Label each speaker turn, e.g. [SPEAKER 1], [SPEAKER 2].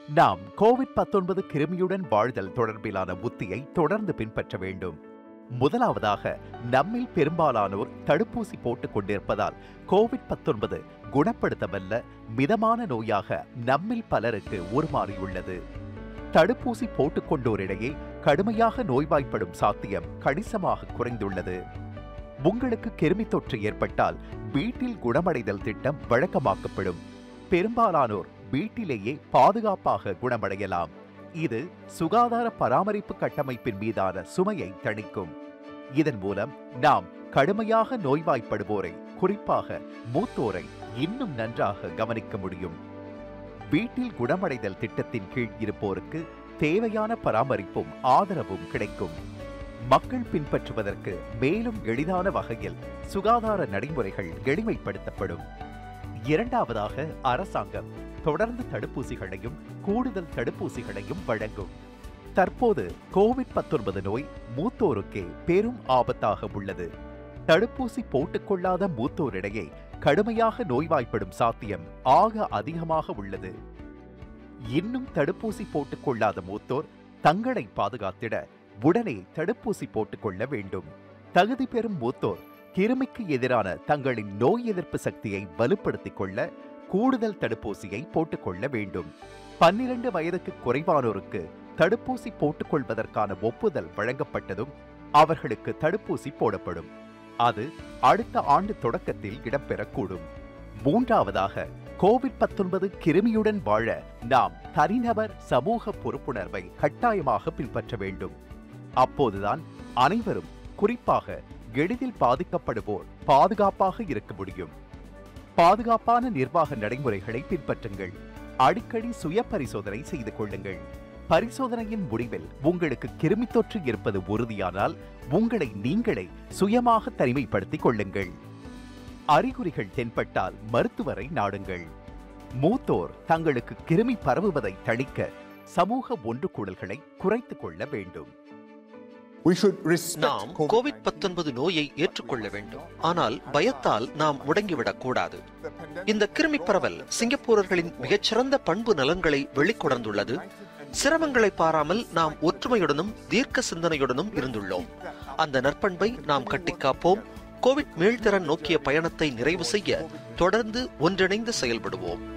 [SPEAKER 1] நாம் கோவிட் 19 கிருமியுடன் வாழ்தல் தொடர்பிலான உத்தியை தொடர்ந்து பின்பற்ற வேண்டும் முதலாவதாக நம்மில் பெரும்பாலானோர் தடுப்பூசி போட்டுக் கொண்டிருப்பதால் கோவிட் 19 குணப்படுத்தவல்ல மிதமான நோயாக நம்மில் பலருக்கு உருமாறியுள்ளது தடுப்பூசி போட்டுக்கொண்டோரிடையே கடுமையாக நோய்வாய்ப்படும் சாத்தியம் கணிசமாக குறைந்துள்ளது உங்களுக்கு கிருமி தொற்று ஏற்பட்டால் வீட்டில் குணமடைதல் திட்டம் வழக்கமாக்கப்படும் பெரும்பாலானோர் வீட்டிலேயே பாதுகாப்பாக குணமடையலாம் இது சுகாதார பராமரிப்பு கட்டமைப்பின் மீதான சுமையை தணிக்கும் இதன் மூலம் நாம் கடுமையாக நோய்வாய்ப்படுவோரை குறிப்பாக மூத்தோரை இன்னும் நன்றாக கவனிக்க முடியும் வீட்டில் குணமடைதல் திட்டத்தின் கீழ் இருப்போருக்கு தேவையான பராமரிப்பும் ஆதரவும் கிடைக்கும் மக்கள் பின்பற்றுவதற்கு மேலும் எளிதான வகையில் சுகாதார நடைமுறைகள் எளிமைப்படுத்தப்படும் இரண்டாவதாக அரசாங்கம் தொடர்ந்து தடுப்பூசிகளையும் கூடுதல் தடுப்பூசிகளையும் வழங்கும் தற்போது கோவிட் 19 நோய் மூத்தோருக்கே பெரும் ஆபத்தாக உள்ளது தடுப்பூசி போட்டுக்கொள்ளாத மூத்தோரிடையே கடுமையாக நோய்வாய்ப்படும் சாத்தியம் ஆக அதிகமாக உள்ளது இன்னும் தடுப்பூசி போட்டுக்கொள்ளாத மூத்தோர் தங்களை பாதுகாத்திட உடனே தடுப்பூசி போட்டுக்கொள்ள வேண்டும் தகுதி பெறும் மூத்தோர் கிருமிக்கு எதிரான தங்களின் நோய் எதிர்ப்பு சக்தியை வலுப்படுத்திக் கொள்ள கூடுதல் தடுப்பூசியை போட்டுக்கொள்ள வேண்டும் பன்னிரண்டு வயதுக்கு குறைவானோருக்கு தடுப்பூசி போட்டுக்கொள்வதற்கான ஒப்புதல் வழங்கப்பட்டதும் அவர்களுக்கு தடுப்பூசி போடப்படும் அது அடுத்த ஆண்டு தொடக்கத்தில் இடம்பெறக்கூடும் மூன்றாவதாக கோவிட் 19 கிருமியுடன் வாழ நாம் தனிநபர் சமூக பொறுப்புணர்வை கட்டாயமாக பின்பற்ற வேண்டும் அப்போதுதான் அனைவரும் குறிப்பாக எளிதில் பாதிக்கப்படுவோர் பாதுகாப்பாக இருக்க முடியும் பாதுகாப்பான நிர்வாக நடைமுறைகளை பின்பற்றுங்கள் அடிக்கடி சுய பரிசோதனை செய்து கொள்ளுங்கள் பரிசோதனையின் முடிவில் உங்களுக்கு கிருமி தொற்று இருப்பது உறுதியானால் உங்களை நீங்களே சுயமாக தனிமைப்படுத்திக் கொள்ளுங்கள் அறிகுறிகள் தென்பட்டால் மருத்துவரை நாடுங்கள் மூத்தோர் தங்களுக்கு கிருமி பரவுவதை தணிக்க சமூக ஒன்றுகூடல்களை குறைத்துக் கொள்ள வேண்டும்
[SPEAKER 2] We should respect
[SPEAKER 3] நாம் கோவிட் 19 நோயை ஏற்றுக்கொள்ள வேண்டும் ஆனால் பயத்தால் நாம் முடங்கிவிடக் கூடாது இந்த கிருமி பரவல் சிங்கப்பூரர்களின் மிகச்சிறந்த பண்பு நலன்களை வெளிக்கொணர்ந்துள்ளது சிரமங்களை பாராமல் நாம் ஒற்றுமையுடனும் தீர்க்க சிந்தனையுடனும் இருந்துள்ளோம் அந்த நற்பண்பை நாம் கட்டிக்காப்போம் கோவிட் மீள்திறன் நோக்கிய பயணத்தை நிறைவு செய்ய தொடர்ந்து ஒன்றிணைந்து செயல்படுவோம்